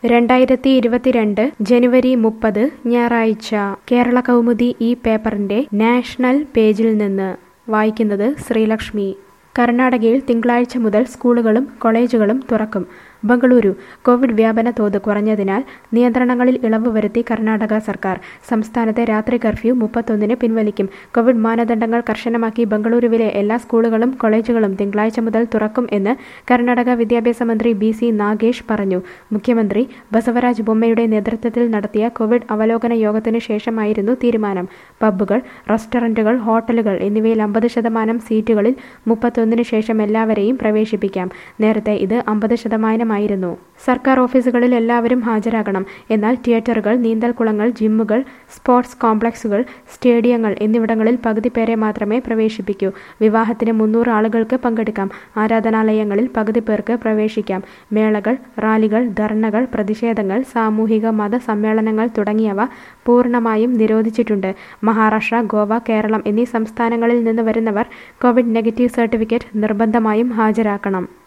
രണ്ടായിരത്തി ഇരുപത്തിരണ്ട് ജനുവരി മുപ്പത് ഞായറാഴ്ച കേരള കൗമുദി ഈ പേപ്പറിന്റെ നാഷണൽ പേജിൽ നിന്ന് വായിക്കുന്നത് ശ്രീലക്ഷ്മി കർണാടകയിൽ തിങ്കളാഴ്ച മുതൽ സ്കൂളുകളും കോളേജുകളും തുറക്കും ബംഗളൂരു കോവിഡ് വ്യാപന തോത് കുറഞ്ഞതിനാൽ നിയന്ത്രണങ്ങളിൽ ഇളവ് വരുത്തി കർണാടക സർക്കാർ സംസ്ഥാനത്തെ രാത്രി കർഫ്യൂ മുപ്പത്തൊന്നിന് പിൻവലിക്കും കോവിഡ് മാനദണ്ഡങ്ങൾ കർശനമാക്കി ബംഗളൂരുവിലെ എല്ലാ സ്കൂളുകളും കോളേജുകളും തിങ്കളാഴ്ച മുതൽ തുറക്കും എന്ന് കർണാടക വിദ്യാഭ്യാസ മന്ത്രി ബി സി നാഗേഷ് പറഞ്ഞു മുഖ്യമന്ത്രി ബസവരാജ് ബൊമ്മയുടെ നേതൃത്വത്തിൽ നടത്തിയ കോവിഡ് അവലോകന യോഗത്തിനു ശേഷമായിരുന്നു തീരുമാനം പബ്ബുകൾ റെസ്റ്റോറന്റുകൾ ഹോട്ടലുകൾ എന്നിവയിൽ അമ്പത് ശതമാനം സീറ്റുകളിൽ മുപ്പത്തൊന്നിന് ശേഷം എല്ലാവരെയും പ്രവേശിപ്പിക്കാം നേരത്തെ ഇത് അമ്പത് ശതമാനം ആയിരുന്നു സർക്കാർ ഓഫീസുകളിൽ എല്ലാവരും ഹാജരാകണം എന്നാൽ തിയേറ്ററുകൾ നീന്തൽക്കുളങ്ങൾ ജിമ്മുകൾ സ്പോർട്സ് കോംപ്ലക്സുകൾ സ്റ്റേഡിയങ്ങൾ എന്നിവിടങ്ങളിൽ പകുതി പേരെ മാത്രമേ പ്രവേശിപ്പിക്കൂ വിവാഹത്തിന് മുന്നൂറ് ആളുകൾക്ക് പങ്കെടുക്കാം ആരാധനാലയങ്ങളിൽ പകുതി പേർക്ക് പ്രവേശിക്കാം മേളകൾ റാലികൾ ധർണകൾ പ്രതിഷേധങ്ങൾ സാമൂഹിക മത സമ്മേളനങ്ങൾ തുടങ്ങിയവ പൂർണ്ണമായും നിരോധിച്ചിട്ടുണ്ട് മഹാരാഷ്ട്ര ഗോവ കേരളം എന്നീ സംസ്ഥാനങ്ങളിൽ നിന്ന് വരുന്നവർ കോവിഡ് നെഗറ്റീവ് സർട്ടിഫിക്കറ്റ് നിർബന്ധമായും ഹാജരാക്കണം